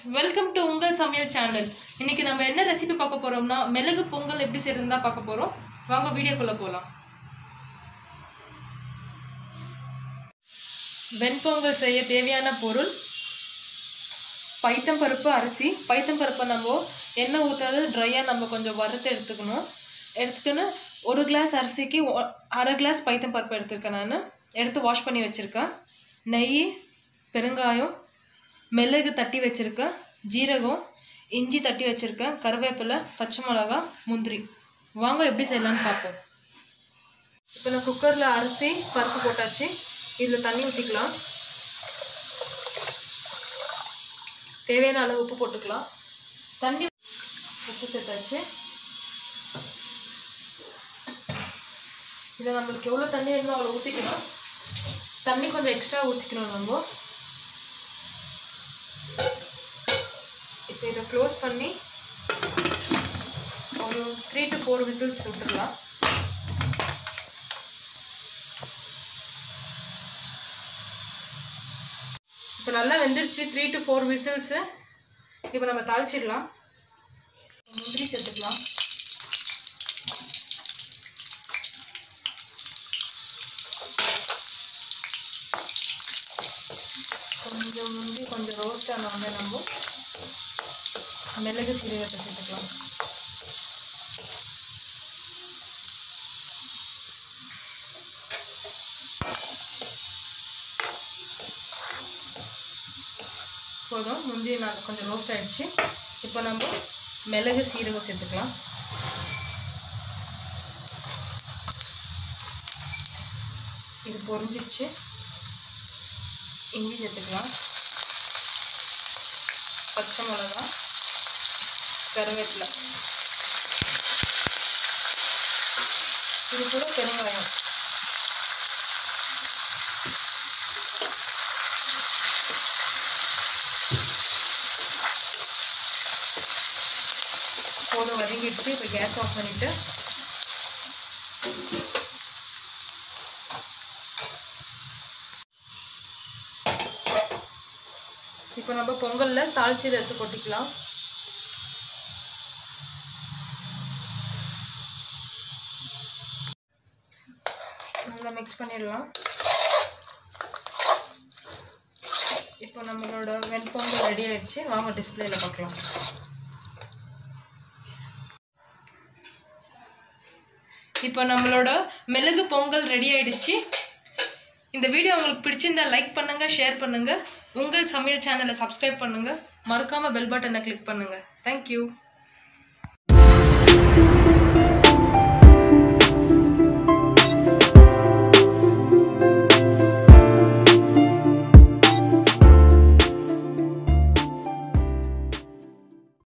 welcome to உங்கள் சமையல் channel இன்னைக்கு நம்ம என்ன ரெசிபி பார்க்க போறோம்னா மிளகு பொங்கல் எப்படி செய்யறதுன்னு தான் பார்க்க போறோம் வாங்க வீடியோக்குள்ள போகலாம் வெண்பொங்கல் செய்ய தேவையான பொருள் பைத்தம்பருப்பு அரிசி பைத்தம்பருப்பை நம்ம எண்ணெய் ஊற்றாது ட்ரையாக நம்ம கொஞ்சம் வறுத்து எடுத்துக்கணும் எடுத்துக்கின்னு ஒரு கிளாஸ் அரிசிக்கு ஒ- அரை கிளாஸ் பைத்தம்பருப்பு எடுத்துருக்கேன் நான் எடுத்து வாஷ் பண்ணி வச்சுருக்கேன் நெய் பெருங்காயம் மிளகு தட்டி வச்சுருக்கேன் ஜீரகம் இஞ்சி தட்டி வச்சுருக்கேன் கருவேப்பிலை பச்சை மிளகா முந்திரி வாங்க எப்படி செய்யலாம்னு பார்ப்போம் இப்போ நான் குக்கரில் அரிசி பருப்பு போட்டாச்சு இதில் தண்ணி ஊற்றிக்கலாம் தேவையான அளவு உப்பு போட்டுக்கலாம் தண்ணி உப்பு சேர்த்தாச்சு இதை நம்மளுக்கு எவ்வளோ தண்ணி வேணுமோ அவ்வளோ ஊற்றிக்கணும் தண்ணி கொஞ்சம் எக்ஸ்ட்ரா ஊற்றிக்கணும் நம்ம இப்போ இதை க்ளோஸ் பண்ணி ஒரு த்ரீ டு ஃபோர் விசில்ஸ் விட்டுடலாம் இப்போ நல்லா வெந்துருச்சு த்ரீ டு ஃபோர் விசில்ஸு இப்போ நம்ம தாளிச்சிடலாம் முந்திரி சேர்த்துக்கலாம் கொஞ்சம் முந்தி கொஞ்சம் ரோஸ்ட் ஆனவங்க நம்ம மிளகு சீரகத்தை சேர்த்துக்கலாம் போதும் முந்தி நான் கொஞ்சம் ரோஸ்ட் ஆயிடுச்சு இப்போ நம்ம மிளகு சீரகம் சேர்த்துக்கலாம் இது பொரிஞ்சிடுச்சு இஞ்சி சேர்த்துக்கலாம் பச்சை மிளகா கருவேப்பிலை இது கூட பெருங்காயம் போதும் வதங்கிடுச்சு இப்போ கேஸ் ஆஃப் பண்ணிவிட்டு இப்போ நம்ம பொங்கலில் தாளிச்சதை எடுத்து கொட்டிக்கலாம் நல்லா மிக்ஸ் பண்ணிடலாம் இப்போ நம்மளோட வெண்பொங்கல் ரெடி ஆயிடுச்சு வாங்க டிஸ்பிளேல பார்க்கலாம் இப்போ நம்மளோட மிளகு பொங்கல் ரெடி ஆயிடுச்சு இந்த வீடியோ உங்களுக்கு பிடிச்சிருந்தா லைக் பண்ணுங்க ஷேர் பண்ணுங்க உங்கள் சமையல் சேனலை சப்ஸ்கிரைப் பண்ணுங்க மறக்காம பெல் பட்டனை கிளிக் பண்ணுங்க தேங்க்யூ